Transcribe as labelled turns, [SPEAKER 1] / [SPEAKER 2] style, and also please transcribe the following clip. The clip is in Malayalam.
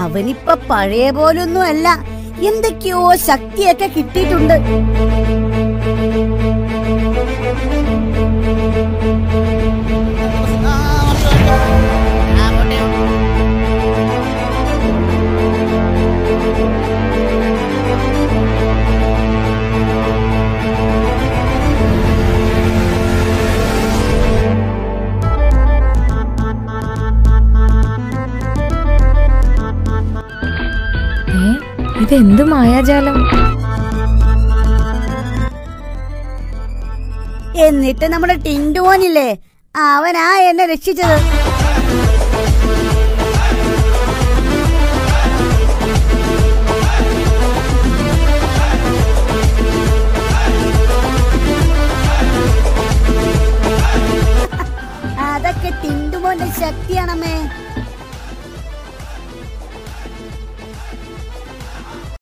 [SPEAKER 1] അവനിപ്പൊ പഴയ പോലൊന്നും അല്ല എന്തൊക്കെയോ ശക്തിയൊക്കെ കിട്ടിയിട്ടുണ്ട്
[SPEAKER 2] ഏ ഇതെന്ത് മായാജാലം
[SPEAKER 1] എന്നിട്ട് നമ്മുടെ ടിൻഡുമോനില്ലേ അവനാ എന്നെ രക്ഷിച്ചത്